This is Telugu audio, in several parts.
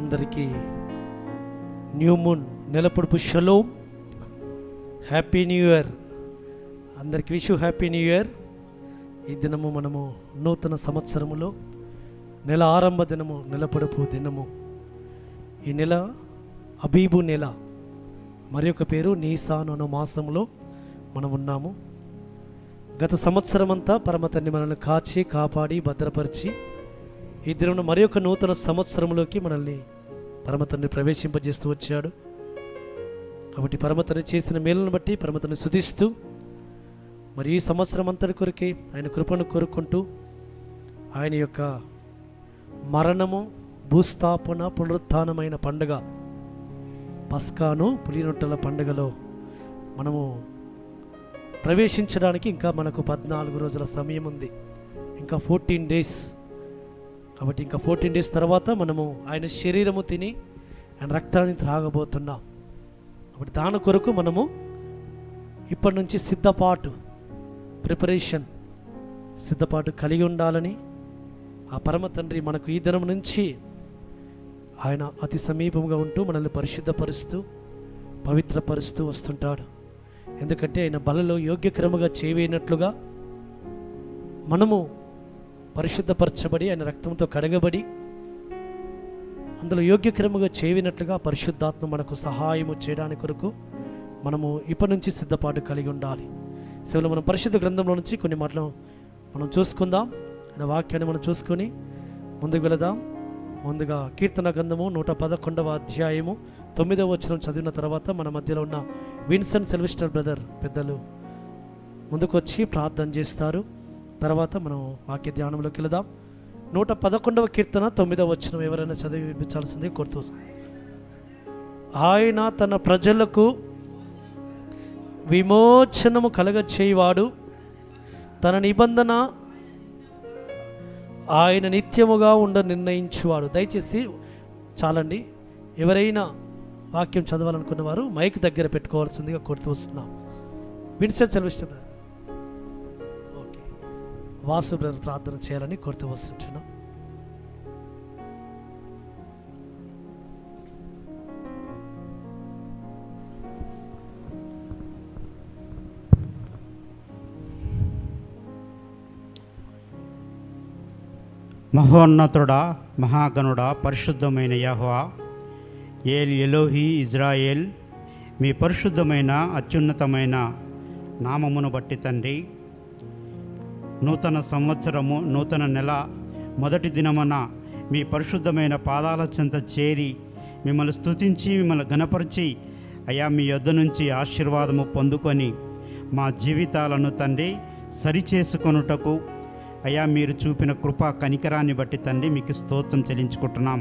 అందరికీ న్యూ మూన్ నెలపొడుపు షలోమ్ హ్యాపీ న్యూ ఇయర్ అందరికి విషు హ్యాపీ న్యూ ఇయర్ ఈ దినము మనము నూతన సంవత్సరములో నెల ఆరంభ దినము నెలపొడుపు దినము ఈ నెల అబీబు నెల మరి ఒక పేరు నీసాను అను మాసంలో మనం ఉన్నాము గత సంవత్సరం అంతా పరమ తండ్రి మనల్ని కాచి కాపాడి భద్రపరిచి ఈ దినం మరి ఒక నూతన సంవత్సరంలోకి మనల్ని పరమ తండ్రి ప్రవేశింపజేస్తూ వచ్చాడు కాబట్టి పరమ తండ్రి చేసిన మేలును బట్టి పరమ తండ్రి శుధిస్తూ మరి ఈ సంవత్సరం అంతటి కొరకే ఆయన కృపను కోరుకుంటూ ఆయన యొక్క మరణము భూస్థాపన పునరుత్థానమైన పండుగ పస్కాను పులినొట్టల పండుగలో మనము ప్రవేశించడానికి ఇంకా మనకు పద్నాలుగు రోజుల సమయం ఉంది ఇంకా ఫోర్టీన్ డేస్ కాబట్టి ఇంకా ఫోర్టీన్ డేస్ తర్వాత మనము ఆయన శరీరము తిని ఆయన రక్తాన్ని త్రాగబోతున్నాం కాబట్టి దాని కొరకు మనము ఇప్పటి నుంచి సిద్ధపాటు ప్రిపరేషన్ సిద్ధపాటు కలిగి ఉండాలని ఆ పరమ తండ్రి మనకు ఈ దినం నుంచి ఆయన అతి సమీపంగా ఉంటూ మనల్ని పరిశుద్ధపరుస్తూ పవిత్రపరుస్తూ వస్తుంటాడు ఎందుకంటే ఆయన బలలో యోగ్యక్రమగా చేయవేయనట్లుగా మనము పరిశుద్ధపరచబడి ఆయన రక్తంతో కడగబడి అందులో యోగ్యక్రమగా చేయవినట్లుగా పరిశుద్ధాత్మ మనకు సహాయము చేయడానికి కొరకు మనము ఇప్పటి నుంచి సిద్ధపాటు కలిగి ఉండాలి సేవలో మనం పరిశుద్ధ గ్రంథంలో నుంచి కొన్ని మాటలు మనం చూసుకుందాం ఆయన వాక్యాన్ని మనం చూసుకొని ముందుకు వెళదాం ముందుగా కీర్తన గ్రంథము నూట పదకొండవ అధ్యాయము తొమ్మిదవ వచనం చదివిన తర్వాత మన మధ్యలో ఉన్న విన్సెంట్ సెల్విస్టర్ బ్రదర్ పెద్దలు ముందుకు వచ్చి ప్రార్థన చేస్తారు తర్వాత మనం వాక్య ధ్యానంలోకి వెళదాం నూట పదకొండవ కీర్తన తొమ్మిదవ వచనం ఎవరైనా చదివి వినిపించాల్సిందే కోరుతూ ఆయన తన ప్రజలకు విమోచనము కలగ చేయవాడు తన నిబంధన ఆయన నిత్యముగా ఉండ నిర్ణయించువాడు దయచేసి చాలండి ఎవరైనా వాక్యం చదవాలనుకున్న వారు మైక్ దగ్గర పెట్టుకోవాల్సిందిగా కోరుతూ వస్తున్నాం Vincent Sylvester brother okay Vasu brother ప్రార్థన చేయాలని కోరుతూ వస్తుంటున్నాం మహోన్నతుడా మహాగణుడా పరిశుద్ధమైన యహోవా ఏల్ ఎలోహి ఇజ్రాయేల్ మీ పరిశుద్ధమైన అత్యున్నతమైన నామమును బట్టి తండ్రి నూతన సంవత్సరము నూతన నెల మొదటి దినమున మీ పరిశుద్ధమైన పాదాల చెంత చేరి మిమ్మల్ని స్తుతించి మిమ్మల్ని గణపరిచి అయా మీ యొద్ద నుంచి ఆశీర్వాదము పొందుకొని మా జీవితాలను తండ్రి సరిచేసుకొనుటకు అయా మీరు చూపిన కృపా కనికరాన్ని బట్టి తండ్రి మీకు స్తోత్రం చెల్లించుకుంటున్నాం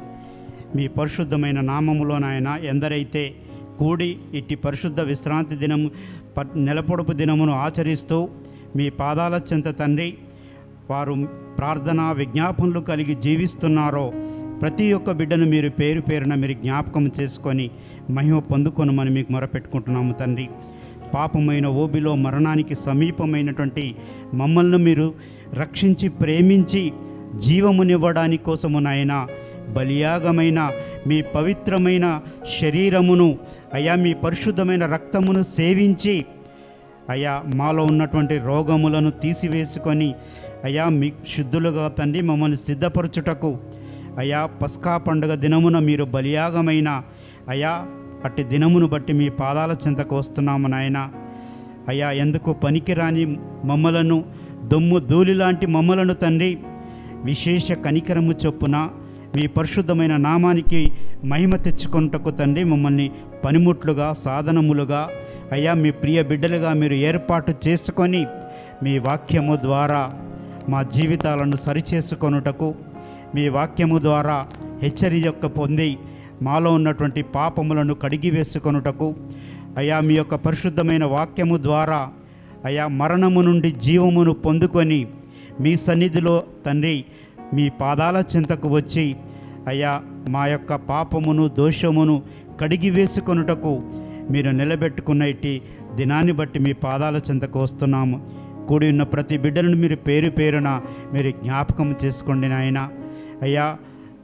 మీ పరిశుద్ధమైన నామములో నాయన ఎందరైతే కూడి ఇట్టి పరిశుద్ధ విశ్రాంతి దినము ప- నెలపొడుపు దినమును ఆచరిస్తూ మీ పాదాల చెంత తండ్రి వారు ప్రార్థన విజ్ఞాపనలు కలిగి జీవిస్తున్నారో ప్రతి ఒక్క బిడ్డను మీరు పేరు పేరున మీరు జ్ఞాపకం చేసుకొని మహిమ పొందుకొనమని మీకు మొరపెట్టుకుంటున్నాము తండ్రి పాపమైన ఓబిలో మరణానికి సమీపమైనటువంటి మమ్మల్ని మీరు రక్షించి ప్రేమించి జీవమునివ్వడానికి కోసము నాయన బలియాగమైన మీ పవిత్రమైన శరీరమును అయా మీ పరిశుద్ధమైన రక్తమును సేవించి అయా మాలో ఉన్నటువంటి రోగములను తీసివేసుకొని అయా మీ శుద్ధులుగా తండ్రి మమ్మల్ని సిద్ధపరచుటకు అయా పస్కా పండుగ దినమున మీరు బలియాగమైన అయా అట్టి దినమును బట్టి మీ పాదాల చెంతకు వస్తున్నాము నాయన అయా ఎందుకు పనికిరాని మమ్మలను దొమ్ము ధూళి లాంటి మమ్మలను తండ్రి విశేష కనికరము చొప్పున మీ పరిశుద్ధమైన నామానికి మహిమ తెచ్చుకొనుటకు తండ్రి మమ్మల్ని పనిముట్లుగా సాధనములుగా అయ్యా మీ ప్రియ బిడ్డలుగా మీరు ఏర్పాటు చేసుకొని మీ వాక్యము ద్వారా మా జీవితాలను సరిచేసుకొనుటకు మీ వాక్యము ద్వారా హెచ్చరిక పొంది మాలో ఉన్నటువంటి పాపములను కడిగి వేసుకొనుటకు అయా మీ యొక్క పరిశుద్ధమైన వాక్యము ద్వారా అయా మరణము నుండి జీవమును పొందుకొని మీ సన్నిధిలో తండ్రి మీ పాదాల చింతకు వచ్చి అయ్యా మా యొక్క పాపమును దోషమును కడిగి వేసుకొనుటకు మీరు నిలబెట్టుకున్న ఇట్టి దినాన్ని బట్టి మీ పాదాల చింతకు వస్తున్నాము కూడి ఉన్న ప్రతి బిడ్డలను మీరు పేరు పేరున మీరు జ్ఞాపకం చేసుకోండి నాయన అయ్యా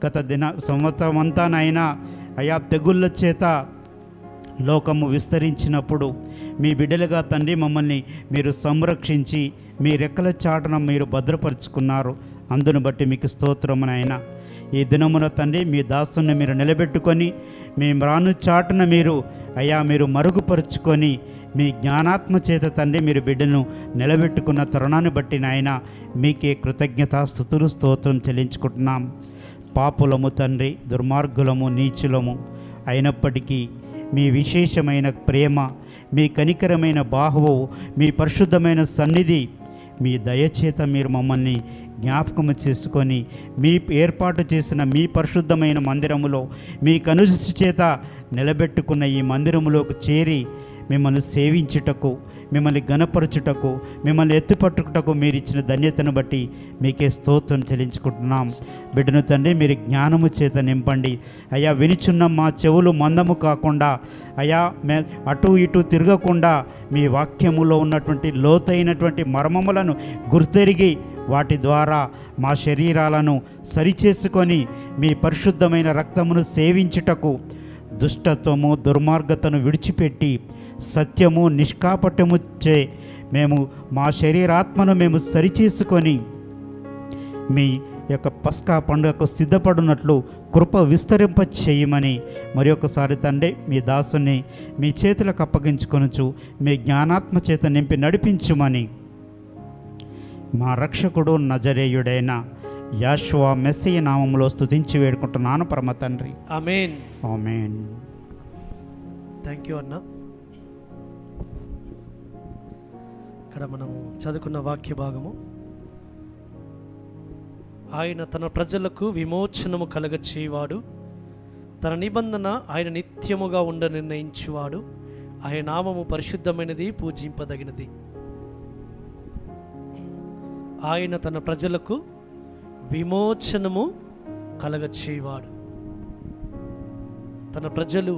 గత దిన సంవత్సరం అంతానైనా అయా తెగుళ్ళ చేత లోకము విస్తరించినప్పుడు మీ బిడ్డలుగా తండ్రి మమ్మల్ని మీరు సంరక్షించి మీ రెక్కల చాటున మీరు భద్రపరుచుకున్నారు అందును బట్టి మీకు స్తోత్రమునైనా ఈ దినమున తండ్రి మీ దాసుని మీరు నిలబెట్టుకొని మీ మ్రాను చాటున మీరు అయ్యా మీరు మరుగుపరుచుకొని మీ జ్ఞానాత్మ చేత తండ్రి మీరు బిడ్డను నిలబెట్టుకున్న తరుణాన్ని బట్టి నాయన మీకే కృతజ్ఞత స్థుతులు స్తోత్రం చెల్లించుకుంటున్నాం పాపులము తండ్రి దుర్మార్గులము నీచులము అయినప్పటికీ మీ విశేషమైన ప్రేమ మీ కనికరమైన బాహువు మీ పరిశుద్ధమైన సన్నిధి మీ దయచేత మీరు మమ్మల్ని జ్ఞాపకము చేసుకొని మీ ఏర్పాటు చేసిన మీ పరిశుద్ధమైన మందిరములో మీ కనుసృష్టి చేత నిలబెట్టుకున్న ఈ మందిరములోకి చేరి మిమ్మల్ని సేవించుటకు మిమ్మల్ని గనపరచుటకు మిమ్మల్ని ఎత్తుపట్టుటకు మీరు ఇచ్చిన ధన్యతను బట్టి మీకే స్తోత్రం చెల్లించుకుంటున్నాం బిడ్డను తండ్రి మీరు జ్ఞానము చేత నింపండి అయ్యా వినిచున్న మా చెవులు మందము కాకుండా అయ్యా మే అటు ఇటు తిరగకుండా మీ వాక్యములో ఉన్నటువంటి లోతైనటువంటి మర్మములను గుర్తెరిగి వాటి ద్వారా మా శరీరాలను సరిచేసుకొని మీ పరిశుద్ధమైన రక్తమును సేవించుటకు దుష్టత్వము దుర్మార్గతను విడిచిపెట్టి సత్యము నిష్కాపట్యము చే మేము మా శరీరాత్మను మేము సరిచేసుకొని మీ యొక్క పస్కా పండుగకు సిద్ధపడినట్లు కృప విస్తరింప చేయమని మరి ఒకసారి తండ్రి మీ దాసుని మీ చేతులకు అప్పగించుకొనుచు మీ జ్ఞానాత్మ చేత నింపి నడిపించుమని మా రక్షకుడు నజరేయుడైన యాశ్వా మెస్సయ్య నామంలో స్తుతించి వేడుకుంటున్నాను పరమ తండ్రి ఆమెన్ ఆమెన్ థ్యాంక్ యూ అన్న ఇక్కడ మనము చదువుకున్న వాక్య భాగము ఆయన తన ప్రజలకు విమోచనము కలగచేవాడు తన నిబంధన ఆయన నిత్యముగా ఉండ నిర్ణయించువాడు ఆయన నామము పరిశుద్ధమైనది పూజింపదగినది ఆయన తన ప్రజలకు విమోచనము కలగచేవాడు తన ప్రజలు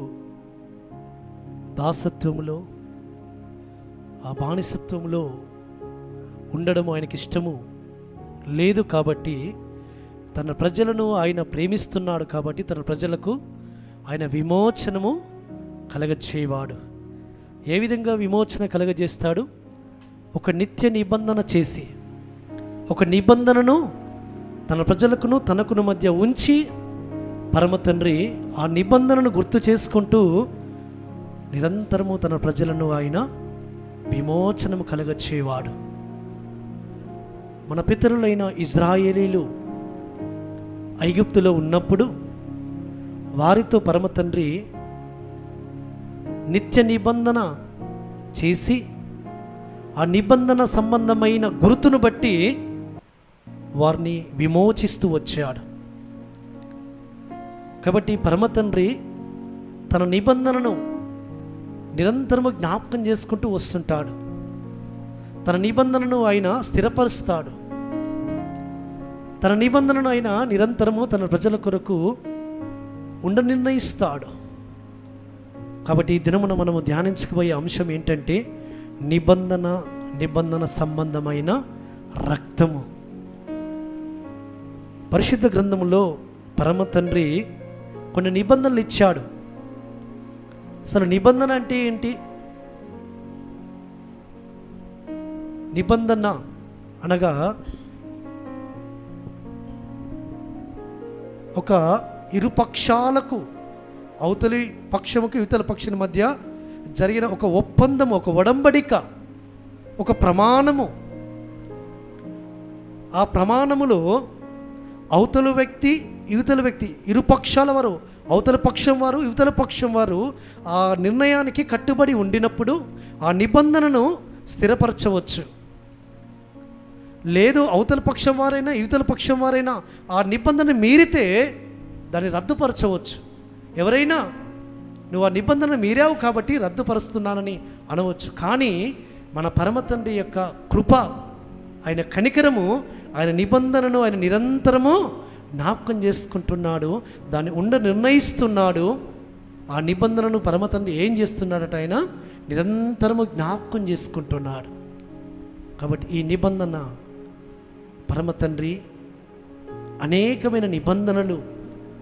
దాసత్వములో ఆ బానిసత్వంలో ఉండడం ఆయనకి ఇష్టము లేదు కాబట్టి తన ప్రజలను ఆయన ప్రేమిస్తున్నాడు కాబట్టి తన ప్రజలకు ఆయన విమోచనము కలగచేవాడు ఏ విధంగా విమోచన కలగజేస్తాడు ఒక నిత్య నిబంధన చేసి ఒక నిబంధనను తన ప్రజలకును తనకును మధ్య ఉంచి పరమ తండ్రి ఆ నిబంధనను గుర్తు చేసుకుంటూ నిరంతరము తన ప్రజలను ఆయన విమోచనము కలగచ్చేవాడు మన పితరులైన ఇజ్రాయేలీలు ఐగుప్తులో ఉన్నప్పుడు వారితో పరమ తండ్రి నిత్య నిబంధన చేసి ఆ నిబంధన సంబంధమైన గుర్తును బట్టి వారిని విమోచిస్తూ వచ్చాడు కాబట్టి పరమ తండ్రి తన నిబంధనను నిరంతరము జ్ఞాపకం చేసుకుంటూ వస్తుంటాడు తన నిబంధనను ఆయన స్థిరపరుస్తాడు తన నిబంధనను ఆయన నిరంతరము తన ప్రజల కొరకు ఉండ నిర్ణయిస్తాడు కాబట్టి ఈ దినమున మనము ధ్యానించకపోయే అంశం ఏంటంటే నిబంధన నిబంధన సంబంధమైన రక్తము పరిశుద్ధ గ్రంథములో పరమ తండ్రి కొన్ని నిబంధనలు ఇచ్చాడు అసలు నిబంధన అంటే ఏంటి నిబంధన అనగా ఒక ఇరు పక్షాలకు అవతలి పక్షముకు ఇవతల పక్షుల మధ్య జరిగిన ఒక ఒప్పందం ఒక ఒడంబడిక ఒక ప్రమాణము ఆ ప్రమాణములో అవతల వ్యక్తి యువతల వ్యక్తి ఇరు పక్షాల వారు అవతల పక్షం వారు యువతల పక్షం వారు ఆ నిర్ణయానికి కట్టుబడి ఉండినప్పుడు ఆ నిబంధనను స్థిరపరచవచ్చు లేదు అవతల పక్షం వారైనా యువతల పక్షం వారైనా ఆ నిబంధన మీరితే దాన్ని రద్దుపరచవచ్చు ఎవరైనా నువ్వు ఆ నిబంధన మీరావు కాబట్టి రద్దుపరుస్తున్నానని అనవచ్చు కానీ మన పరమ తండ్రి యొక్క కృప ఆయన కనికరము ఆయన నిబంధనను ఆయన నిరంతరము జ్ఞాపకం చేసుకుంటున్నాడు దాన్ని ఉండ నిర్ణయిస్తున్నాడు ఆ నిబంధనను పరమ తండ్రి ఏం చేస్తున్నాడట ఆయన నిరంతరము జ్ఞాపకం చేసుకుంటున్నాడు కాబట్టి ఈ నిబంధన పరమ తండ్రి అనేకమైన నిబంధనలు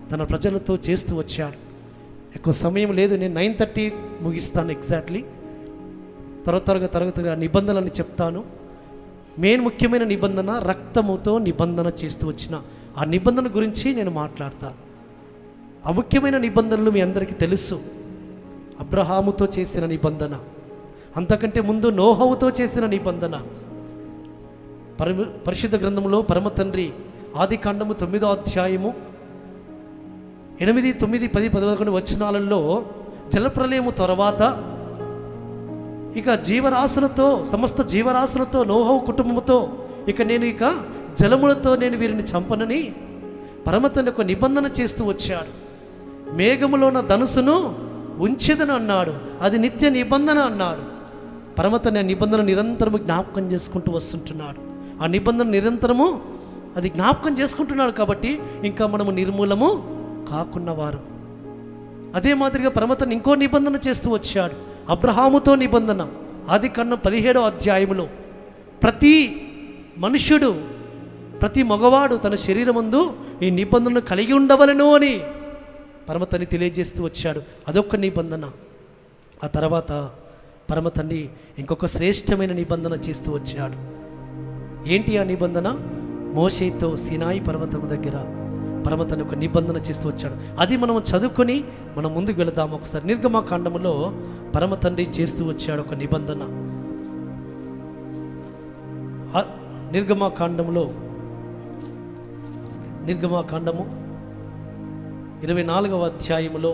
తన ప్రజలతో చేస్తూ వచ్చాడు ఎక్కువ సమయం లేదు నేను నైన్ థర్టీ ముగిస్తాను ఎగ్జాక్ట్లీ త్వర త్వరగా తరగతిగా నిబంధనలని చెప్తాను మెయిన్ ముఖ్యమైన నిబంధన రక్తముతో నిబంధన చేస్తూ వచ్చిన ఆ నిబంధన గురించి నేను మాట్లాడతాను ఆ ముఖ్యమైన నిబంధనలు మీ అందరికీ తెలుసు అబ్రహాముతో చేసిన నిబంధన అంతకంటే ముందు నోహవుతో చేసిన నిబంధన పరమ పరిశుద్ధ గ్రంథంలో పరమ తండ్రి ఆది కాండము తొమ్మిదో అధ్యాయము ఎనిమిది తొమ్మిది పది పదకొండు వచనాలలో జలప్రలయము తర్వాత ఇక జీవరాశులతో సమస్త జీవరాశులతో నోహవు కుటుంబముతో ఇక నేను ఇక జలములతో నేను వీరిని చంపనని పరమతండ్రి ఒక నిబంధన చేస్తూ వచ్చాడు మేఘములో నా ధనుసును ఉంచెదను అన్నాడు అది నిత్య నిబంధన అన్నాడు పరమతండ్రి ఆ నిబంధన నిరంతరము జ్ఞాపకం చేసుకుంటూ వస్తుంటున్నాడు ఆ నిబంధన నిరంతరము అది జ్ఞాపకం చేసుకుంటున్నాడు కాబట్టి ఇంకా మనము నిర్మూలము కాకున్న వారు అదే మాదిరిగా పరమతను ఇంకో నిబంధన చేస్తూ వచ్చాడు అబ్రహాముతో నిబంధన ఆది కన్నం పదిహేడో అధ్యాయములో ప్రతి మనుష్యుడు ప్రతి మగవాడు తన శరీరమందు ఈ నిబంధనను కలిగి ఉండవలను అని పరమతని తెలియజేస్తూ వచ్చాడు అదొక నిబంధన ఆ తర్వాత పరమతన్ని ఇంకొక శ్రేష్టమైన నిబంధన చేస్తూ వచ్చాడు ఏంటి ఆ నిబంధన మోషేతో సినాయి పర్వతం దగ్గర పరమతను ఒక నిబంధన చేస్తూ వచ్చాడు అది మనం చదువుకొని మనం ముందుకు వెళదాం ఒకసారి నిర్గమాకాండములో పరమ తండ్రి చేస్తూ వచ్చాడు ఒక నిబంధన ఆ నిర్గమాకాండములో నిర్గమాకాండము ఇరవై నాలుగవ అధ్యాయములో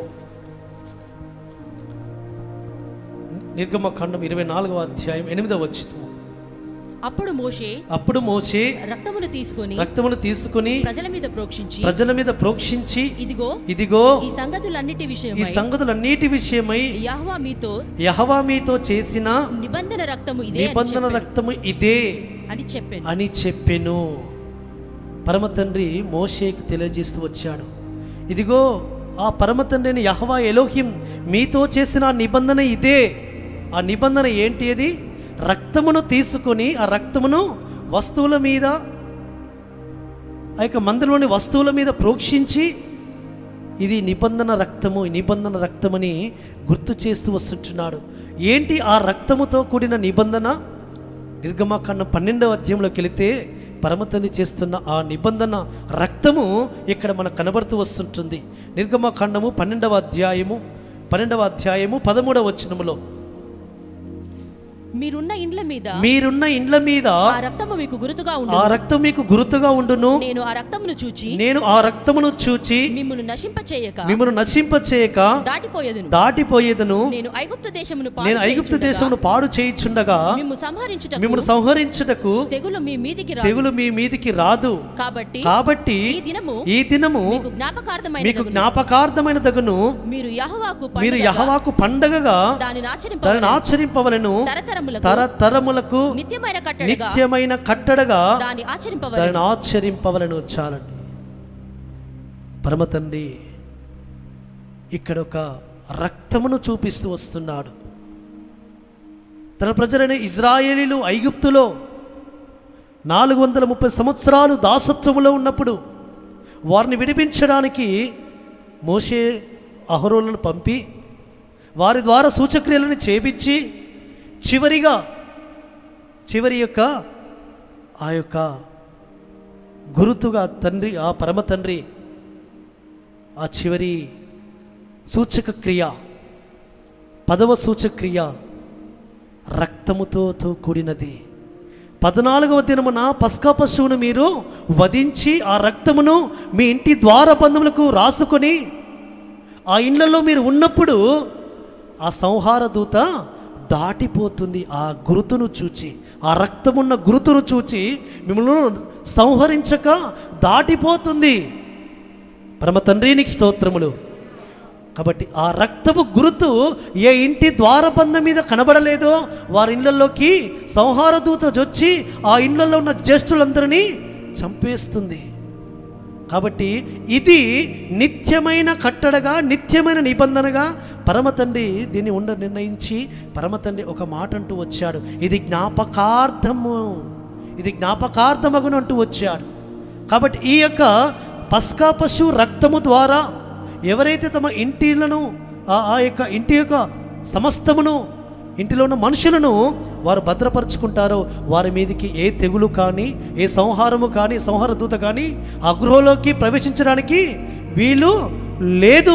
నిర్గమకాండం ఇరవై నాలుగవ అధ్యాయం ఎనిమిదవ వచ్చిన అప్పుడు మోషే అప్పుడు మోసే రక్తమును తీసుకొని రక్తమును తీసుకుని ప్రజల మీద ప్రోక్షించి ప్రజల మీద ప్రోక్షించి ఇదిగో ఇదిగో ఈ సంగతులన్నిటి ఈ విషయమై సంగతులన్నిటి విషయమై యహోవా మీతో యహవా మీతో చేసిన నిబంధన రక్తము ఇదే అని నిబంధన చెప్పెను. రక్తము ఇదే అని చెప్పాను అని చెప్పెను పరమ తండ్రి మోషేకు తెలియజేస్తూ వచ్చాడు ఇదిగో ఆ పరమ తండ్రిని యహవా ఎలోహిం మీతో చేసిన ఆ నిబంధన ఇదే ఆ నిబంధన ఏంటి అది రక్తమును తీసుకొని ఆ రక్తమును వస్తువుల మీద ఆ యొక్క మందులోని వస్తువుల మీద ప్రోక్షించి ఇది నిబంధన రక్తము ఈ నిబంధన రక్తమని గుర్తు చేస్తూ వస్తుంటున్నాడు ఏంటి ఆ రక్తముతో కూడిన నిబంధన నిర్గమాకాండం పన్నెండవ అధ్యాయంలోకి వెళితే పరమతని చేస్తున్న ఆ నిబంధన రక్తము ఇక్కడ మనకు కనబడుతూ వస్తుంటుంది నిర్గమాకాండము పన్నెండవ అధ్యాయము పన్నెండవ అధ్యాయము పదమూడవ వచనములో మీరున్న ఇండ్ల మీద మీరున్న ఇండ్ల మీద ఆ రక్తము మీకు గురుతుగా ఆ ఉండు రక్తం మీకు గురుతుగా ఉండును నేను ఆ రక్తమును చూచి నేను ఆ రక్తమును చూచి మిమ్మును నశింపచేయక మిమ్మల్ని నశింపచేయక దాటిపోయేదును దాటిపోయేదను నేను ఐగుప్తు దేశమును నేను ఐగుప్తు దేశమును పాడు చేయుచుండగా మిమ్ము సంహరించుటకు మిమ్మల్ని సంహరించుటకు తెగులు మీ మీదికి రాదు తెగులు మీ మీదికి రాదు కాబట్టి కాబట్టి ఈ దినము ఈ దినము మీకు జ్ఞాపకార్థమైన మీకు జ్ఞాపకార్థమైన దగును మీరు యహోవాకు మీరు పండుగగా యహవాకు పండగగా దానిని దానిని ఆచరింపవలెను. ఆచరింపవలను తరతరములకు తరతరములకు నిత్యమైన కట్టడగా నిత్యమైన కట్టడగా దాన్ని ఆచరింపవలెను దానిని ఆచరింపవలను చాలండి పరమ తండ్రి ఇక్కడ ఒక రక్తమును చూపిస్తూ వస్తున్నాడు తన ప్రజలైన ఇజ్రాయేలీలు ఐగుప్తులో నాలుగు వందల ముప్పై సంవత్సరాలు దాసత్వములో ఉన్నప్పుడు వారిని విడిపించడానికి మోషే అహరోలను పంపి వారి ద్వారా సూచక్రియలను చేపించి చివరిగా చివరి యొక్క ఆ యొక్క గురుతుగా తండ్రి ఆ పరమ తండ్రి ఆ చివరి సూచక క్రియ పదవ సూచక్రియ రక్తముతో తో కూడినది పద్నాలుగవ దినమున పస్కా పశువును మీరు వధించి ఆ రక్తమును మీ ఇంటి ద్వారబంధములకు రాసుకొని ఆ ఇండ్లలో మీరు ఉన్నప్పుడు ఆ సంహార దూత దాటిపోతుంది ఆ గురుతును చూచి ఆ రక్తమున్న గురుతును చూచి మిమ్మల్ని సంహరించక దాటిపోతుంది పరమ తండ్రి నీకు స్తోత్రములు కాబట్టి ఆ రక్తపు గురుతు ఏ ఇంటి ద్వారబంధం మీద కనబడలేదో వారి ఇళ్లలోకి సంహార దూత వచ్చి ఆ ఇళ్లలో ఉన్న జ్యేష్ఠులందరినీ చంపేస్తుంది కాబట్టి ఇది నిత్యమైన కట్టడగా నిత్యమైన నిబంధనగా పరమ తండ్రి దీన్ని ఉండ నిర్ణయించి పరమ తండ్రి ఒక మాట అంటూ వచ్చాడు ఇది జ్ఞాపకార్థము ఇది జ్ఞాపకార్థమగును అంటూ వచ్చాడు కాబట్టి ఈ యొక్క పస్కా పశు రక్తము ద్వారా ఎవరైతే తమ ఇంటిలను ఆ ఆ యొక్క ఇంటి యొక్క సమస్తమును ఇంటిలో ఉన్న మనుషులను వారు భద్రపరుచుకుంటారో వారి మీదకి ఏ తెగులు కానీ ఏ సంహారము కానీ సంహార దూత కానీ ఆ గృహంలోకి ప్రవేశించడానికి వీలు లేదు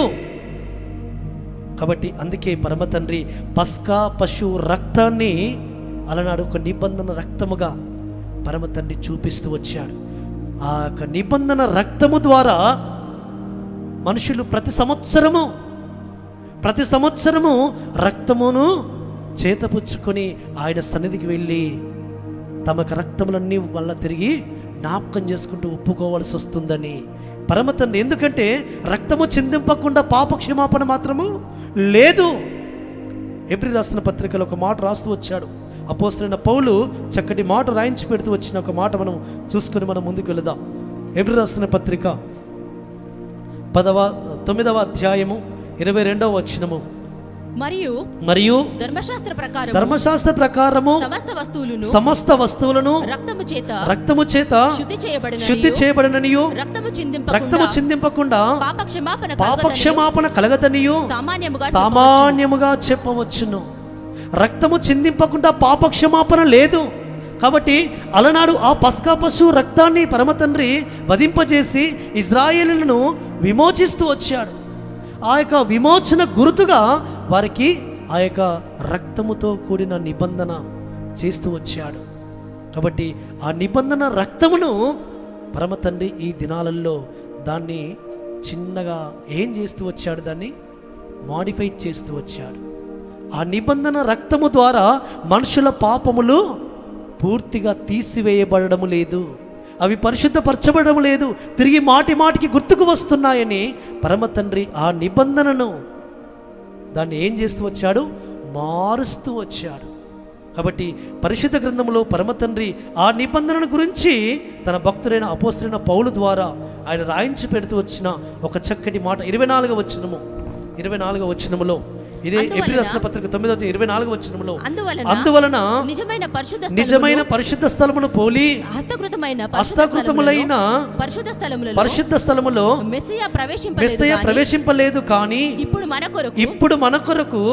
కాబట్టి అందుకే పరమ తండ్రి పస్కా పశు రక్తాన్ని అలనాడు ఒక నిబంధన రక్తముగా పరమ తండ్రి చూపిస్తూ వచ్చాడు ఆ యొక్క నిబంధన రక్తము ద్వారా మనుషులు ప్రతి సంవత్సరము ప్రతి సంవత్సరము రక్తమును చేతపుచ్చుకొని ఆయన సన్నిధికి వెళ్ళి తమకు రక్తములన్నీ వల్ల తిరిగి జ్ఞాపకం చేసుకుంటూ ఒప్పుకోవాల్సి వస్తుందని పరమ తండ్రి ఎందుకంటే రక్తము చిందింపకుండా పాప క్షమాపణ మాత్రము లేదు ఎబ్రి రాసిన పత్రికలో ఒక మాట రాస్తూ వచ్చాడు అపోస్తున్న పౌలు చక్కటి మాట రాయించి పెడుతూ వచ్చిన ఒక మాట మనం చూసుకొని మనం ముందుకు వెళదాం ఎబ్రి రాసిన పత్రిక పదవ తొమ్మిదవ అధ్యాయము ఇరవై రెండవ వచనము మరియు మరియు ధర్మశాస్త్ర ప్రకారం ధర్మశాస్త్ర ప్రకారము సమస్త వస్తువులను సమస్త వస్తువులను రక్తము చేత రక్తము చేత శుద్ధి చేయబడిన శుద్ధి చేయబడిననియు రక్తము రక్తము చిందింపకుండా చిందింపకుండా పాప క్షమాపణ పాప కలగదనియు క్షమాపణ కలగదనియు సామాన్యముగా సామాన్యముగా చెప్పవచ్చును రక్తము చిందింపకుండా పాప క్షమాపణ లేదు కాబట్టి అలనాడు ఆ పస్కా పశువు రక్తాన్ని పరమ తండ్రి వధింపజేసి ఇజ్రాయేలులను విమోచిస్తూ వచ్చాడు ఆ యొక్క విమోచన గుర్తుగా వారికి ఆ యొక్క రక్తముతో కూడిన నిబంధన చేస్తూ వచ్చాడు కాబట్టి ఆ నిబంధన రక్తమును పరమ తండ్రి ఈ దినాలలో దాన్ని చిన్నగా ఏం చేస్తూ వచ్చాడు దాన్ని మాడిఫై చేస్తూ వచ్చాడు ఆ నిబంధన రక్తము ద్వారా మనుషుల పాపములు పూర్తిగా తీసివేయబడము లేదు అవి పరిశుద్ధపరచబడము లేదు తిరిగి మాటి మాటికి గుర్తుకు వస్తున్నాయని పరమ తండ్రి ఆ నిబంధనను దాన్ని ఏం చేస్తూ వచ్చాడు మారుస్తూ వచ్చాడు కాబట్టి పరిశుద్ధ గ్రంథంలో పరమ తండ్రి ఆ నిబంధనను గురించి తన భక్తుడైన అపోస్తుడైన పౌలు ద్వారా ఆయన రాయించి పెడుతూ వచ్చిన ఒక చక్కటి మాట ఇరవై నాలుగవ వచనము ఇరవై నాలుగవ వచనములో ఇదే అందువలన- ఎబ్రి రాసిన పత్రిక తొమ్మిదవ ఇరవై నాలుగవ వచనములో అందువలన అందువలన నిజమైన పరిశుద్ధ నిజమైన పరిశుద్ధ స్థలమును పోలి స్థలములను, హస్తకృతమైన పరిశుద్ధ హస్తకృతములైన స్థలములను, పరిశుద్ధ స్థలములలో పరిశుద్ధ స్థలములో మెస్సియా ప్రవేశింపలేదు మెస్సయ గాని ప్రవేశింపలేదు కానీ ఇప్పుడు మన కొరకు ఇప్పుడు మన కొరకు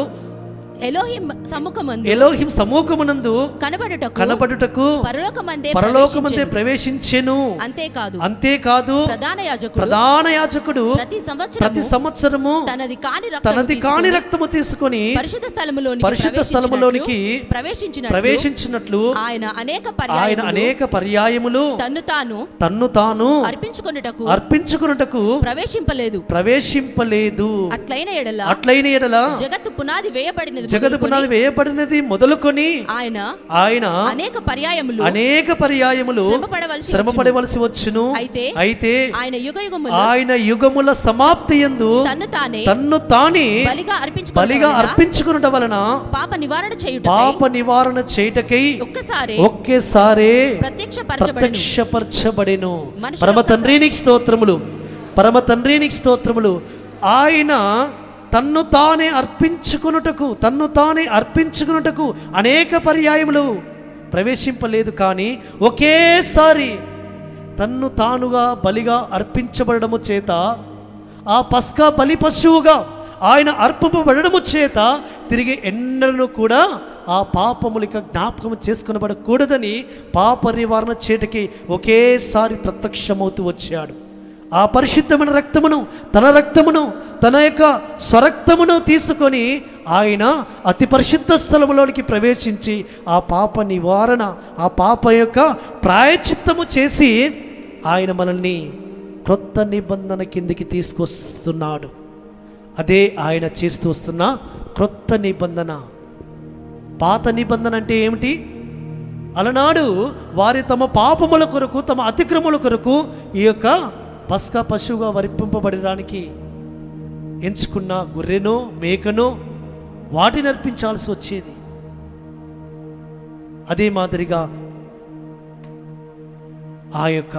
ఎలోహిం సముఖమందు ఎలోహిం సమూహమునందు కనబడుటకు కనబడుటకు పరలోకమందే పరలోకమందే ప్రవేశించెను. ప్రవేశించెను అంతేకాదు అంతేకాదు ప్రధాన యాజకుడు ప్రధాన యాజకుడు ప్రతి ప్రతి సంవత్సరం సంవత్సరము తనది కాని రక్తము తనది కాని తీసుకొని రక్తము తీసుకొని పరిశుద్ధ స్థలములోనికి పరిశుద్ధ స్థలములోనికి ప్రవేశించినట్లు ప్రవేశించినట్లు ఆయన అనేక ఆయన పర్యాయములు అనేక పర్యాయములు తన్ను తాను తన్ను తాను అర్పించుకొనుటకు అర్పించుకున్నటకు ప్రవేశింపలేదు ప్రవేశింపలేదు అట్లైన ఎడల అట్లయిన ఎడల జగత్తు పునాది వేయబడినది జగత్ మొదలుకొని పునాది వేయబడినది మొదలుకొని ఆయన ఆయన అనేక పర్యాయములు అనేక పర్యాయములు శ్రమపడవలసి శ్రమపడవలసి వచ్చును అయితే అయితే ఆయన యుగ యుగములు ఆయన యుగముల సమాప్తి యందు తన్ను తానే తన్ను తాని బలిగా బలిగా అర్పించుకుని అర్పించుకున్నట వలన పాప నివారణ చేయుట పాప నివారణ చేయుటకై ఒక్కసారి ఒకేసారే ప్రత్యక్షపరచబడను ప్రత్యక్షపరచబడెను మనుషుల పరమ తండ్రి నీకు స్తోత్రములు పరమ తండ్రి నీకు స్తోత్రములు ఆయన తన్ను తానే అర్పించుకున్నటకు తన్ను తానే అర్పించుకున్నటకు అనేక పర్యాయములు ప్రవేశింపలేదు కానీ ఒకేసారి తన్ను తానుగా బలిగా అర్పించబడము చేత ఆ పస్కా బలి పశువుగా ఆయన అర్పింపబడము చేత తిరిగి ఎన్నడూ కూడా ఆ పాపములిక జ్ఞాపకం చేసుకునబడకూడదని పాప నివారణ చేటకి ఒకేసారి ప్రత్యక్షమవుతూ వచ్చాడు ఆ పరిశుద్ధమైన రక్తమును తన రక్తమును తన యొక్క స్వరక్తమును తీసుకొని ఆయన అతి పరిశుద్ధ స్థలములోనికి ప్రవేశించి ఆ పాప నివారణ ఆ పాప యొక్క ప్రాయచిత్తము చేసి ఆయన మనల్ని క్రొత్త నిబంధన కిందికి తీసుకొస్తున్నాడు అదే ఆయన చేస్తూ వస్తున్న క్రొత్త నిబంధన పాత నిబంధన అంటే ఏమిటి అలనాడు వారి తమ పాపముల కొరకు తమ అతిక్రముల కొరకు ఈ యొక్క పస్కా పశువుగా వరిపింపబడడానికి ఎంచుకున్న గొర్రెనో మేకనో వాటిని అర్పించాల్సి వచ్చేది అదే మాదిరిగా ఆ యొక్క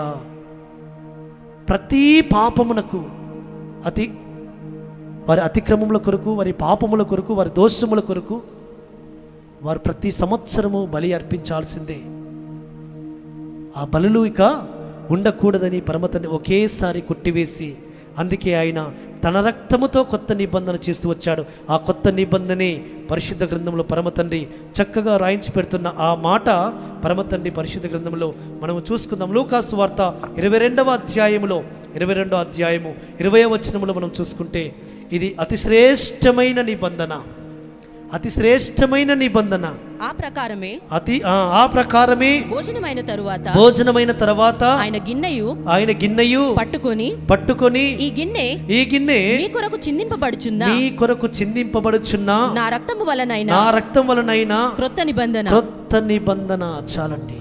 ప్రతి పాపమునకు అతి వారి అతిక్రమముల కొరకు వారి పాపముల కొరకు వారి దోషముల కొరకు వారు ప్రతి సంవత్సరము బలి అర్పించాల్సిందే ఆ బలులు ఇక ఉండకూడదని పరమతండ్రి ఒకేసారి కొట్టివేసి అందుకే ఆయన తన రక్తముతో కొత్త నిబంధన చేస్తూ వచ్చాడు ఆ కొత్త నిబంధనే పరిశుద్ధ గ్రంథంలో పరమతండ్రి చక్కగా రాయించి పెడుతున్న ఆ మాట పరమతండ్రి పరిశుద్ధ గ్రంథంలో మనము చూసుకుందాం లూకాసు వార్త ఇరవై రెండవ అధ్యాయములో ఇరవై రెండవ అధ్యాయము ఇరవై వచనములో మనం చూసుకుంటే ఇది అతి శ్రేష్టమైన నిబంధన అతి శ్రేష్టమైన నిబంధన ఆ ప్రకారమే అతి ఆ, ఆ ప్రకారమే భోజనమైన తరువాత భోజనమైన తర్వాత ఆయన గిన్నెయు ఆయన గిన్నెయు పట్టుకొని పట్టుకొని ఈ గిన్నె ఈ గిన్నె మీ కొరకు చిందింపబడుచున్న నీ కొరకు చిందింపబడుచున్న నా రక్తము వలనైనా నా రక్తం వలనైనా క్రొత్త నిబంధన క్రొత్త నిబంధన చాలండి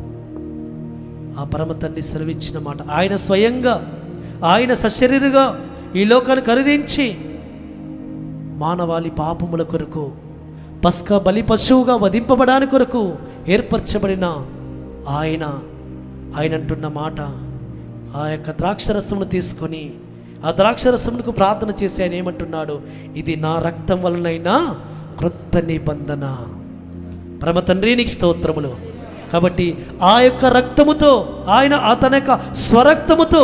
ఆ పరమ తండ్రి సెలవిచ్చిన మాట ఆయన స్వయంగా ఆయన సశరీరుగా ఈ లోకాన్ని ఖరీదించి మానవాళి పాపముల కొరకు పస్క బలి పశువుగా వధింపబడాని కొరకు ఏర్పరచబడిన ఆయన ఆయన అంటున్న మాట ఆ యొక్క ద్రాక్షరసమును తీసుకొని ఆ ద్రాక్షరసమునకు ప్రార్థన చేసి ఆయన ఏమంటున్నాడు ఇది నా రక్తం వలనైనా క్రొత్త నిబంధన పరమ తండ్రి నీకు స్తోత్రములు కాబట్టి ఆ యొక్క రక్తముతో ఆయన ఆ తన యొక్క స్వరక్తముతో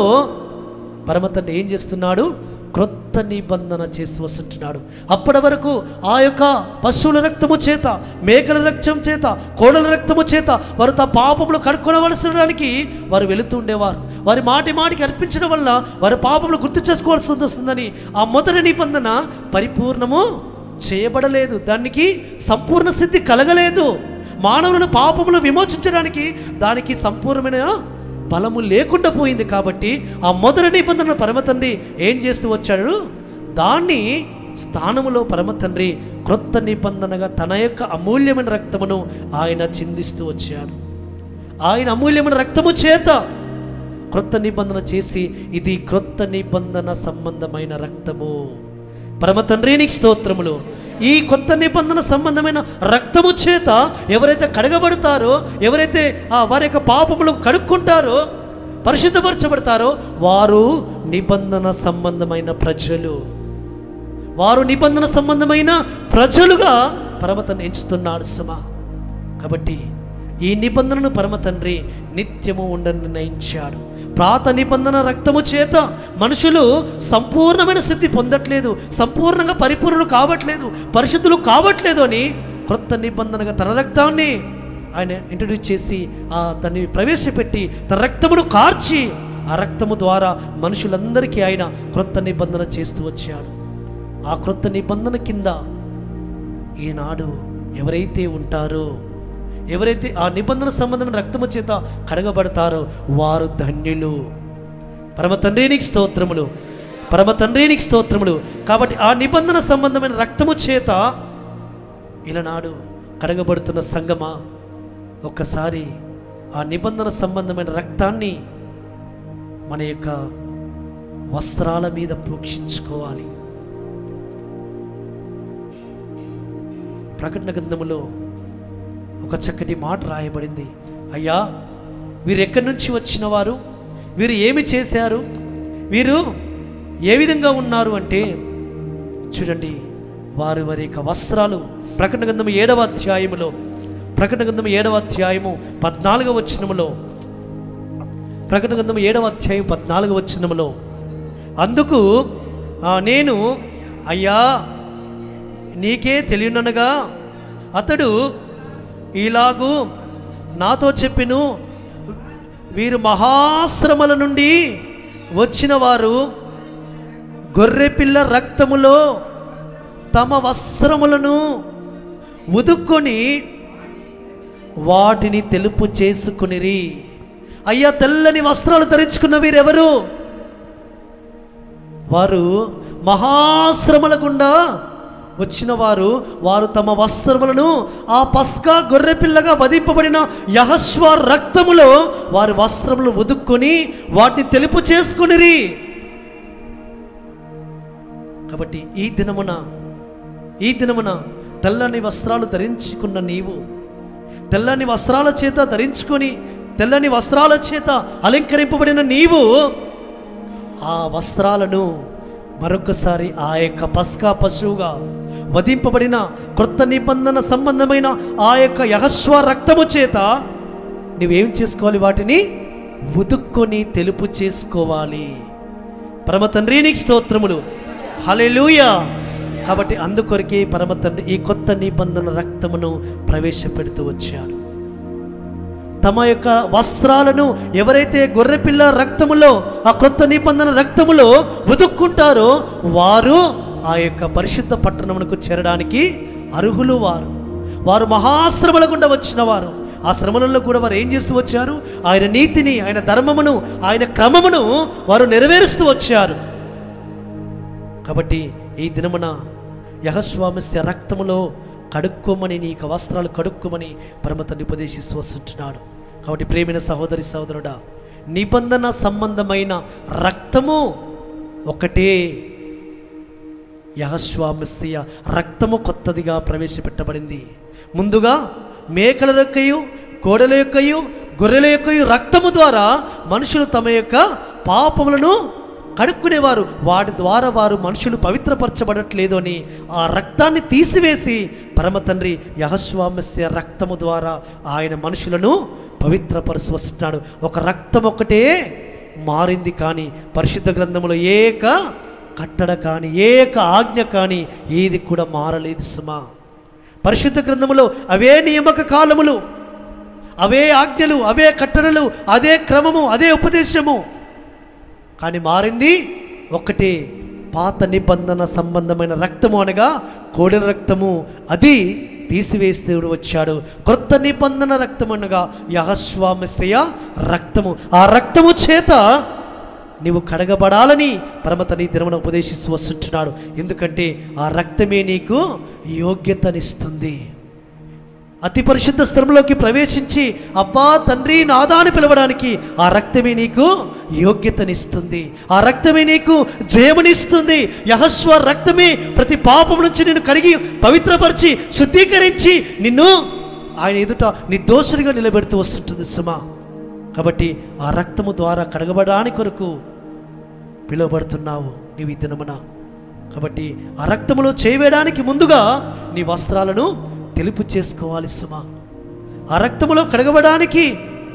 పరమ తండ్రి ఏం చేస్తున్నాడు క్రొత్త నిబంధన చేసి వస్తుంటున్నాడు అప్పటి వరకు ఆ యొక్క పశువుల రక్తము చేత మేకల రక్తం చేత కోడల రక్తము చేత వారు తమ పాపములు కడుక్కొనవలసడానికి వారు వెళుతూ ఉండేవారు వారి మాటి మాటికి అర్పించడం వల్ల వారి పాపములు గుర్తు చేసుకోవాల్సి వస్తుందని ఆ మొదటి నిబంధన పరిపూర్ణము చేయబడలేదు దానికి సంపూర్ణ సిద్ధి కలగలేదు మానవులను పాపములు విమోచించడానికి దానికి సంపూర్ణమైన బలము లేకుండా పోయింది కాబట్టి ఆ మొదటి నిబంధన పరమ తండ్రి ఏం చేస్తూ వచ్చాడు దాన్ని స్థానములో పరమ తండ్రి క్రొత్త నిబంధనగా తన యొక్క అమూల్యమైన రక్తమును ఆయన చిందిస్తూ వచ్చాడు ఆయన అమూల్యమైన రక్తము చేత క్రొత్త నిబంధన చేసి ఇది క్రొత్త నిబంధన సంబంధమైన రక్తము పరమ తండ్రి నీకు స్తోత్రములు ఈ కొత్త నిబంధన సంబంధమైన రక్తము చేత ఎవరైతే కడగబడతారో ఎవరైతే ఆ వారి యొక్క పాపములు కడుక్కుంటారో పరిశుద్ధపరచబడతారో వారు నిబంధన సంబంధమైన ప్రజలు వారు నిబంధన సంబంధమైన ప్రజలుగా పరమతను ఎంచుతున్నాడు సుమా కాబట్టి ఈ నిబంధనను పరమ తండ్రి నిత్యము ఉండని నిర్ణయించాడు ప్రాత నిబంధన రక్తము చేత మనుషులు సంపూర్ణమైన సిద్ధి పొందట్లేదు సంపూర్ణంగా పరిపూర్ణులు కావట్లేదు పరిశుద్ధులు కావట్లేదు అని క్రొత్త నిబంధనగా తన రక్తాన్ని ఆయన ఇంట్రడ్యూస్ చేసి ఆ దాన్ని ప్రవేశపెట్టి తన రక్తమును కార్చి ఆ రక్తము ద్వారా మనుషులందరికీ ఆయన క్రొత్త నిబంధన చేస్తూ వచ్చాడు ఆ క్రొత్త నిబంధన కింద ఈనాడు ఎవరైతే ఉంటారో ఎవరైతే ఆ నిబంధన సంబంధమైన రక్తము చేత కడగబడతారో వారు ధన్యులు పరమ తండ్రి నీకు స్తోత్రములు పరమ తండ్రి నీకు స్తోత్రములు కాబట్టి ఆ నిబంధన సంబంధమైన రక్తము చేత ఇలనాడు కడగబడుతున్న సంగమా ఒక్కసారి ఆ నిబంధన సంబంధమైన రక్తాన్ని మన యొక్క వస్త్రాల మీద ప్రోక్షించుకోవాలి ప్రకటన గ్రంథములో ఒక చక్కటి మాట రాయబడింది అయ్యా వీరు ఎక్కడి నుంచి వచ్చిన వారు వీరు ఏమి చేశారు వీరు ఏ విధంగా ఉన్నారు అంటే చూడండి వారి వారి యొక్క వస్త్రాలు ప్రకటన గ్రంథము ఏడవ అధ్యాయములో ప్రకటన గ్రంథము ఏడవ అధ్యాయము పద్నాలుగవ వచనములో ప్రకటన గ్రంథము ఏడవ అధ్యాయం పద్నాలుగవ వచనములో అందుకు ఆ, నేను అయ్యా నీకే తెలియననగా అతడు ఇలాగూ నాతో చెప్పిను వీరు మహాశ్రమల నుండి వచ్చిన వారు గొర్రెపిల్ల రక్తములో తమ వస్త్రములను ఉదుక్కొని వాటిని తెలుపు చేసుకునిరి అయ్యా తెల్లని వస్త్రాలు ధరించుకున్న వీరెవరు వారు మహాశ్రమల గుండా వచ్చిన వారు వారు తమ వస్త్రములను ఆ పస్కా గొర్రెపిల్లగా వధింపబడిన యహస్వ రక్తములో వారి వస్త్రములు ఉదుక్కొని వాటిని తెలుపు చేసుకునిరి కాబట్టి ఈ దినమున ఈ దినమున తెల్లని వస్త్రాలు ధరించుకున్న నీవు తెల్లని వస్త్రాల చేత ధరించుకొని తెల్లని వస్త్రాల చేత అలంకరింపబడిన నీవు ఆ వస్త్రాలను మరొకసారి ఆ యొక్క పస్కా పశువుగా వధింపబడిన క్రొత్త నిబంధన సంబంధమైన ఆ యొక్క యహస్వ రక్తము చేత నువ్వేం చేసుకోవాలి వాటిని ఉదుక్కొని తెలుపు చేసుకోవాలి పరమ తండ్రి నీకు స్తోత్రములు హల్లెలూయా కాబట్టి అందుకొరకే పరమ తండ్రి ఈ కొత్త నిబంధన రక్తమును ప్రవేశపెడుతూ వచ్చాడు తమ యొక్క వస్త్రాలను ఎవరైతే గొర్రెపిల్ల రక్తములో ఆ కొత్త నిబంధన రక్తములో ఉదుక్కుంటారో వారు ఆ యొక్క పరిశుద్ధ పట్టణమునకు చేరడానికి అర్హులు వారు వారు మహాశ్రమల గుండా వచ్చిన వారు ఆ శ్రమలలో కూడా వారు ఏం చేస్తూ వచ్చారు ఆయన నీతిని ఆయన ధర్మమును ఆయన క్రమమును వారు నెరవేరుస్తూ వచ్చారు కాబట్టి ఈ దినమున యహస్వామస్య రక్తములో కడుక్కోమని నీ యొక్క వస్త్రాలు కడుక్కోమని పరమతన్ని ఉపదేశిస్తూ వస్తుంటున్నాడు కాబట్టి ప్రేమైన సహోదరి సహోదరుడా నిబంధన సంబంధమైన రక్తము ఒకటే యహస్వామస్య రక్తము కొత్తదిగా ప్రవేశపెట్టబడింది ముందుగా మేకల యొక్కయు కోడల యొక్కయు గొర్రెల యొక్కయు రక్తము ద్వారా మనుషులు తమ యొక్క పాపములను కడుక్కునేవారు వాటి ద్వారా వారు మనుషులు పవిత్రపరచబడట్లేదు అని ఆ రక్తాన్ని తీసివేసి పరమ తండ్రి యహస్వామస్య రక్తము ద్వారా ఆయన మనుషులను పవిత్రపరుచు వస్తున్నాడు ఒక రక్తం ఒకటే మారింది కానీ పరిశుద్ధ గ్రంథములో ఏక కట్టడ కానీ ఏక ఆజ్ఞ కానీ ఏది కూడా మారలేదు సుమా పరిశుద్ధ గ్రంథములో అవే నియామక కాలములు అవే ఆజ్ఞలు అవే కట్టడలు అదే క్రమము అదే ఉపదేశము కానీ మారింది ఒకటే పాత నిబంధన సంబంధమైన రక్తము అనగా కోడి రక్తము అది తీసివేస్తే వచ్చాడు కొత్త నిబంధన రక్తం అనగా యహస్వామస్య రక్తము ఆ రక్తము చేత నీవు కడగబడాలని పరమతని దినమున ఉపదేశిస్తూ వస్తుంటున్నాడు ఎందుకంటే ఆ రక్తమే నీకు యోగ్యతనిస్తుంది అతి పరిశుద్ధ స్థలంలోకి ప్రవేశించి అబ్బా తండ్రి నాదా అని పిలవడానికి ఆ రక్తమే నీకు యోగ్యతనిస్తుంది ఆ రక్తమే నీకు జయమునిస్తుంది యహస్వ రక్తమే ప్రతి పాపం నుంచి నిన్ను కడిగి పవిత్రపరిచి శుద్ధీకరించి నిన్ను ఆయన ఎదుట నిర్దోషుడిగా నిలబెడుతూ వస్తుంటుంది సుమా కాబట్టి ఆ రక్తము ద్వారా కడగబడడానికి కొరకు పిలువబడుతున్నావు నీవు ఈ దినమున కాబట్టి ఆ రక్తములో చేయవేయడానికి ముందుగా నీ వస్త్రాలను తెలుపు చేసుకోవాలి సుమా ఆ రక్తములో కడగబడానికి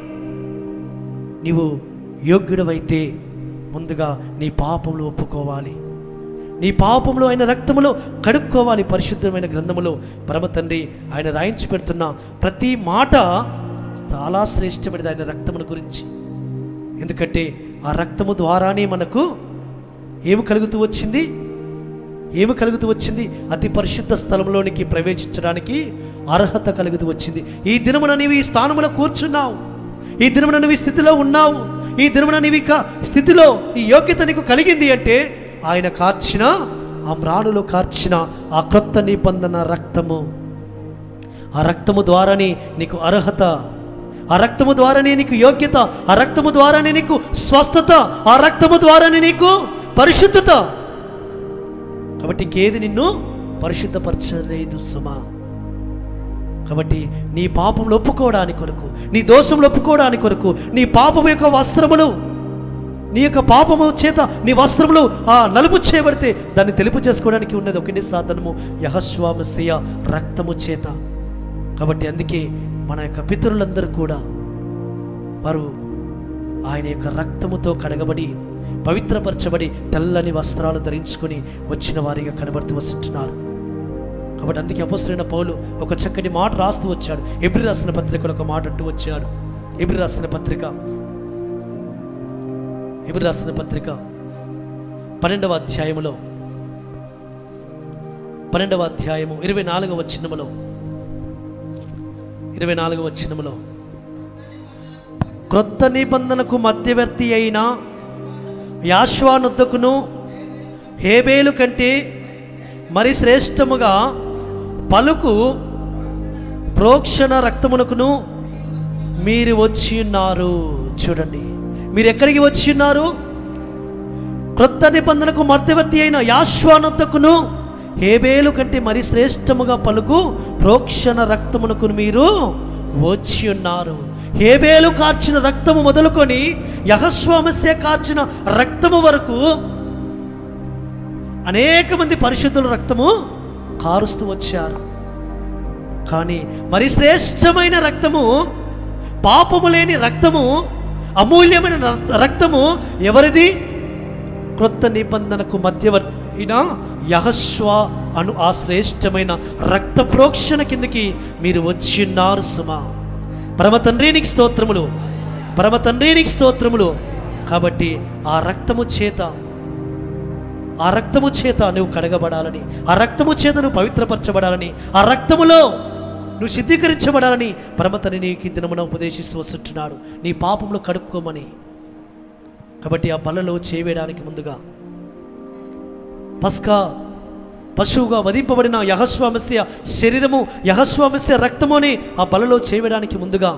నీవు యోగ్యుడవైతే ముందుగా నీ పాపములు ఒప్పుకోవాలి నీ పాపములు ఆయన రక్తములో కడుక్కోవాలి పరిశుద్ధమైన గ్రంథములో పరమ తండ్రి ఆయన రాయించి పెడుతున్న ప్రతి మాట చాలా శ్రేష్టమైనది ఆయన రక్తమును గురించి ఎందుకంటే ఆ రక్తము ద్వారానే మనకు ఏమి కలుగుతూ వచ్చింది ఏమి కలుగుతూ వచ్చింది అతి పరిశుద్ధ స్థలంలోనికి ప్రవేశించడానికి అర్హత కలుగుతూ వచ్చింది ఈ దినమున నీవు ఈ స్థానములో కూర్చున్నావు ఈ దినమున నువ్వు ఈ స్థితిలో ఉన్నావు ఈ దినమున నీవు ఇక స్థితిలో ఈ యోగ్యత నీకు కలిగింది అంటే ఆయన కార్చిన ఆ మ్రాణులు కార్చిన ఆ క్రొత్త నిబంధన రక్తము ఆ రక్తము ద్వారానే నీకు అర్హత ఆ రక్తము ద్వారానే నీకు యోగ్యత ఆ రక్తము ద్వారానే నీకు స్వస్థత ఆ రక్తము ద్వారానే నీకు పరిశుద్ధత కాబట్టి ఇంకేది నిన్ను పరిశుద్ధపరచలేదు సుమా కాబట్టి నీ పాపంలో ఒప్పుకోవడానికి కొరకు నీ దోషంలో ఒప్పుకోవడానికి కొరకు నీ పాపం యొక్క వస్త్రములు నీ యొక్క పాపము చేత నీ వస్త్రములు ఆ నలుపు చేయబడితే దాన్ని తెలుపు చేసుకోవడానికి ఉన్నది ఒకటి సాధనము యహస్వామస్య రక్తము చేత కాబట్టి అందుకే మన యొక్క పితరులందరూ కూడా వారు ఆయన యొక్క రక్తముతో కడగబడి పవిత్రపరచబడి తెల్లని వస్త్రాలు ధరించుకొని వచ్చిన వారిగా కనబడుతూ వస్తుంటున్నారు కాబట్టి అందుకే అపస్తులైన పౌలు ఒక చక్కటి మాట రాస్తూ వచ్చాడు ఎబ్రి రాసిన పత్రికలో ఒక మాట అంటూ వచ్చాడు ఎబ్రి రాసిన పత్రిక ఎబ్రి రాసిన పత్రిక పన్నెండవ అధ్యాయములో పన్నెండవ అధ్యాయము ఇరవై నాలుగవ వచనములో ఇరవై నాలుగవ వచనములో క్రొత్త నిబంధనకు మధ్యవర్తి అయిన యాశ్వానుద్దకును హేబేలు కంటే మరి శ్రేష్టముగా పలుకు ప్రోక్షణ రక్తమునకును మీరు వచ్చి ఉన్నారు చూడండి మీరు ఎక్కడికి వచ్చి ఉన్నారు క్రొత్త నిబంధనకు మధ్యవర్తి అయిన యాశ్వానొద్దకును హేబేలు కంటే మరి శ్రేష్టముగా పలుకు ప్రోక్షణ రక్తమునకు మీరు వచ్చి ఉన్నారు హేబేలు కార్చిన రక్తము మొదలుకొని యహస్వామస్య కార్చిన రక్తము వరకు అనేక మంది పరిశుద్ధుల రక్తము కారుస్తూ వచ్చారు కానీ మరి శ్రేష్టమైన రక్తము పాపము లేని రక్తము అమూల్యమైన రక్త- రక్తము ఎవరిది క్రొత్త నిబంధనకు మధ్యవర్తి అయిన యహస్వ అను ఆ శ్రేష్టమైన రక్త ప్రోక్షణ కిందకి మీరు వచ్చిన్నారు సుమా పరమ తండ్రి నీకు స్తోత్రములు పరమ తండ్రి నీకు స్తోత్రములు కాబట్టి ఆ రక్తము చేత ఆ రక్తము చేత నువ్వు కడగబడాలని ఆ రక్తము చేత నువ్వు పవిత్రపరచబడాలని ఆ రక్తములో నువ్వు సిద్ధీకరించబడాలని పరమతని నీకు ఈ దినమున ఉపదేశిస్తూ వస్తుంటున్నాడు నీ పాపములు కడుక్కోమని కాబట్టి ఆ బలలో చేయవేయడానికి ముందుగా పస్కా పశువుగా వధింపబడిన యహస్వామస్య శరీరము యహస్వామస్య రక్తముని ఆ బలలో చేయడానికి ముందుగా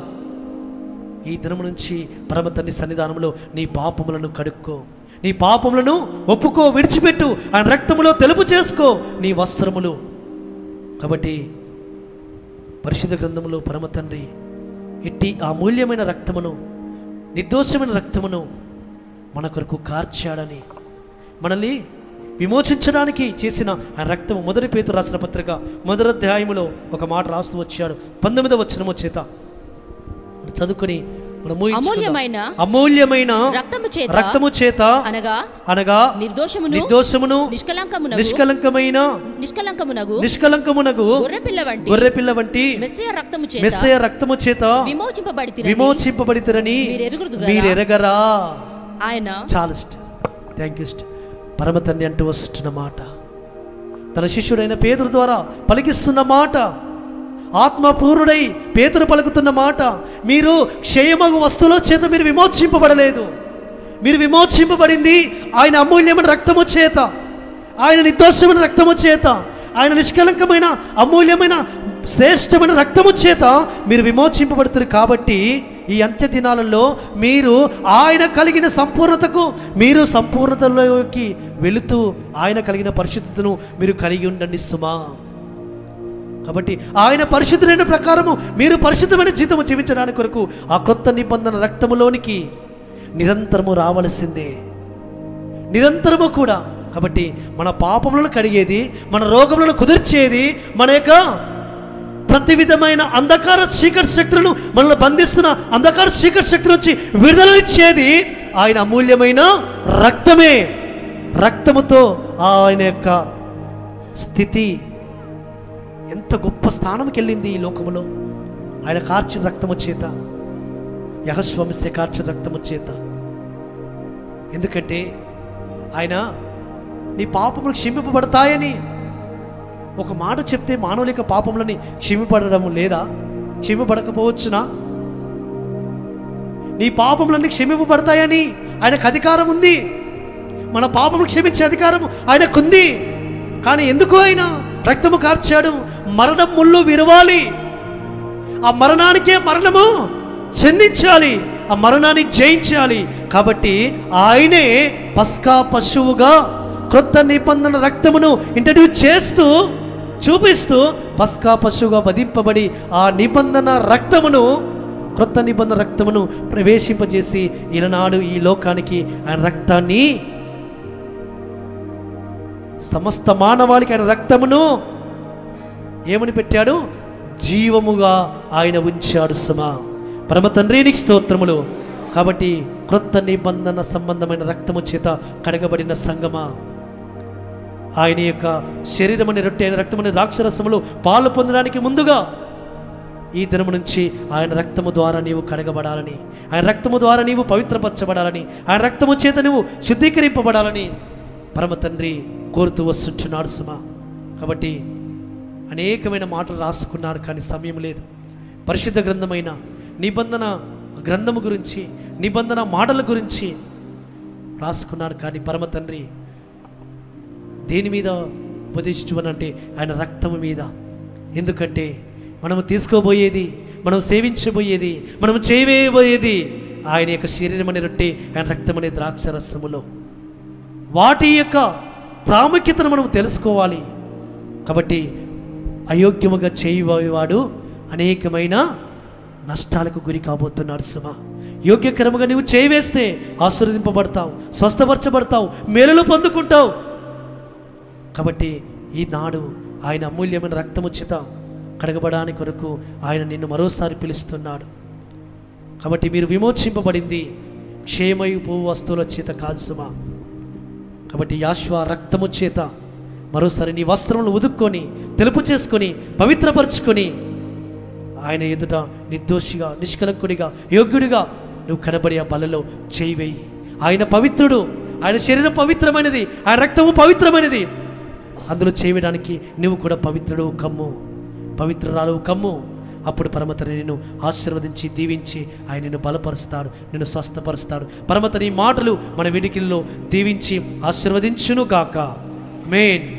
ఈ దినము నుంచి పరమ తండ్రి సన్నిధానంలో నీ పాపములను కడుక్కో నీ పాపములను ఒప్పుకో విడిచిపెట్టు ఆయన రక్తములో తెలుపు చేసుకో నీ వస్త్రములు కాబట్టి పరిశుద్ధ గ్రంథములో పరమ తండ్రి ఇట్టి ఆ మూల్యమైన రక్తమును నిర్దోషమైన రక్తమును మన కొరకు కార్చాడని మనల్ని విమోచించడానికి చేసిన ఆ రక్తము మొదటి పేతురు రాసిన పత్రిక మొదటి అధ్యాయములో ఒక మాట రాస్తూ వచ్చాడు పంతొమ్మిదవ వచనము చేత మనం చదువుకొని మనం ఊహించుకుందాం. అమూల్యమైన అమూల్యమైన రక్తము చేత రక్తము చేత అనగా అనగా నిర్దోషమును నిర్దోషమును నిష్కలంకమునగు నిష్కలంకమైన నిష్కలంకమునగు నిష్కలంకమునగు గొర్రెపిల్ల వంటి గొర్రెపిల్ల వంటి మెస్సియ రక్తము చేత మెస్సయ రక్తము చేత విమోచింపబడి విమోచింపబడితరని మీరు ఎరుగుదురు కదా? మీరు ఎరగరా ఆయన చాలా ఇష్టం థ్యాంక్ యూ ఇష్టం పరమ తండ్రి అంటూ వస్తున్న మాట తన శిష్యుడైన పేదరు ద్వారా పలికిస్తున్న మాట ఆత్మపూర్ణుడై పేతురు పలుకుతున్న మాట మీరు క్షయమగు వస్తువుల చేత మీరు విమోచింపబడలేదు మీరు విమోచింపబడింది ఆయన అమూల్యమైన రక్తము చేత ఆయన నిర్దోషమైన రక్తము చేత ఆయన నిష్కలంకమైన అమూల్యమైన శ్రేష్టమైన రక్తము చేత మీరు విమోచింపబడుతారు కాబట్టి ఈ అంత్య దినాలలో మీరు ఆయన కలిగిన సంపూర్ణతకు మీరు సంపూర్ణతలోకి వెళుతూ ఆయన కలిగిన పరిశుద్ధతను మీరు కలిగి ఉండండి సుమా కాబట్టి ఆయన పరిశుద్ధులైన ప్రకారము మీరు పరిశుద్ధమైన జీతము జీవించడానికి కొరకు ఆ కొత్త నిబంధన రక్తములోనికి నిరంతరము రావలసిందే నిరంతరము కూడా కాబట్టి మన పాపములను కడిగేది మన రోగములను కుదిర్చేది మన యొక్క ప్రతి విధమైన అంధకార చీకటి శక్తులను మనల్ని బంధిస్తున్న అంధకార చీకటి శక్తి నుంచి విడుదలనిచ్చేది ఆయన అమూల్యమైన రక్తమే రక్తముతో ఆయన యొక్క స్థితి ఎంత గొప్ప స్థానంకి వెళ్ళింది ఈ లోకములో ఆయన కార్చిన రక్తము చేత యహస్వమిస్తే కార్చిన రక్తము చేత ఎందుకంటే ఆయన నీ పాపములు క్షమింపబడతాయని ఒక మాట చెప్తే మానవులిక పాపములని క్షమిపడడం లేదా క్షమిపడకపోవచ్చునా నీ పాపములన్నీ క్షమింపబడతాయని ఆయనకు అధికారం ఉంది మన పాపములు క్షమించే అధికారం ఆయనకుంది కానీ ఎందుకు ఆయన రక్తము కార్చాడు మరణం ముళ్ళు విరవాలి ఆ మరణానికే మరణము చెందించాలి ఆ మరణాన్ని జయించాలి కాబట్టి ఆయనే పస్కా పశువుగా క్రొత్త నిబంధన రక్తమును ఇంట్రడ్యూస్ చేస్తూ చూపిస్తూ పస్కా పశువుగా వధింపబడి ఆ నిబంధన రక్తమును క్రొత్త నిబంధన రక్తమును ప్రవేశింపజేసి ఈనాడు ఈ లోకానికి ఆయన రక్తాన్ని సమస్త మానవాళికి ఆయన రక్తమును ఏమని పెట్టాడు జీవముగా ఆయన ఉంచాడు సుమా పరమ తండ్రికి స్తోత్రములు కాబట్టి క్రొత్త నిబంధన సంబంధమైన రక్తము చేత కడగబడిన సంగమా ఆయన యొక్క శరీరమని రొట్టె అయిన రక్తమని ద్రాక్షరసములు పాలు పొందడానికి ముందుగా ఈ దినము నుంచి ఆయన రక్తము ద్వారా నీవు కడగబడాలని ఆయన రక్తము ద్వారా నీవు పవిత్రపరచబడాలని ఆయన రక్తము చేత నువ్వు శుద్ధీకరింపబడాలని పరమ తండ్రి కోరుతూ వస్తుంటున్నాడు సుమా కాబట్టి అనేకమైన మాటలు రాసుకున్నారు కానీ సమయం లేదు పరిశుద్ధ గ్రంథమైన నిబంధన గ్రంథము గురించి నిబంధన మాటల గురించి రాసుకున్నాడు కానీ పరమ తండ్రి దేని మీద ఉపదేశించమనంటే ఆయన రక్తము మీద ఎందుకంటే మనము తీసుకోబోయేది మనం సేవించబోయేది మనం చేయబోయేది ఆయన యొక్క శరీరం అనే రొట్టె ఆయన రక్తం అనే ద్రాక్ష రసములో వాటి యొక్క ప్రాముఖ్యతను మనం తెలుసుకోవాలి కాబట్టి అయోగ్యముగా చేయబోయేవాడు అనేకమైన నష్టాలకు గురి కాబోతున్నాడు సుమ యోగ్యకరముగా నువ్వు చేయవేస్తే ఆశీర్వదింపబడతావు స్వస్థపరచబడతావు మేలులు పొందుకుంటావు కాబట్టి ఈనాడు ఆయన అమూల్యమైన రక్తము చేత కడగబడానికి కొరకు ఆయన నిన్ను మరోసారి పిలుస్తున్నాడు కాబట్టి మీరు విమోచింపబడింది క్షేమయపు వస్తువుల చేత కాదు సుమా కాబట్టి యాశ్వ రక్తము చేత మరోసారి నీ వస్త్రములు ఉదుక్కొని తెలుపు చేసుకొని పవిత్రపరుచుకొని ఆయన ఎదుట నిర్దోషిగా నిష్కలంకుడిగా యోగ్యుడిగా నువ్వు కనబడి ఆ బలలో చేయి వేయి ఆయన పవిత్రుడు ఆయన శరీరం పవిత్రమైనది ఆయన రక్తము పవిత్రమైనది అందులో చేయడానికి నువ్వు కూడా పవిత్రుడు కమ్ము పవిత్రురాలు కమ్ము అప్పుడు పరమతని నిన్ను ఆశీర్వదించి దీవించి ఆయన నిన్ను బలపరుస్తాడు నిన్ను స్వస్థపరుస్తాడు పరమతని మాటలు మన విడికిల్లో దీవించి ఆశీర్వదించును గాక మేన్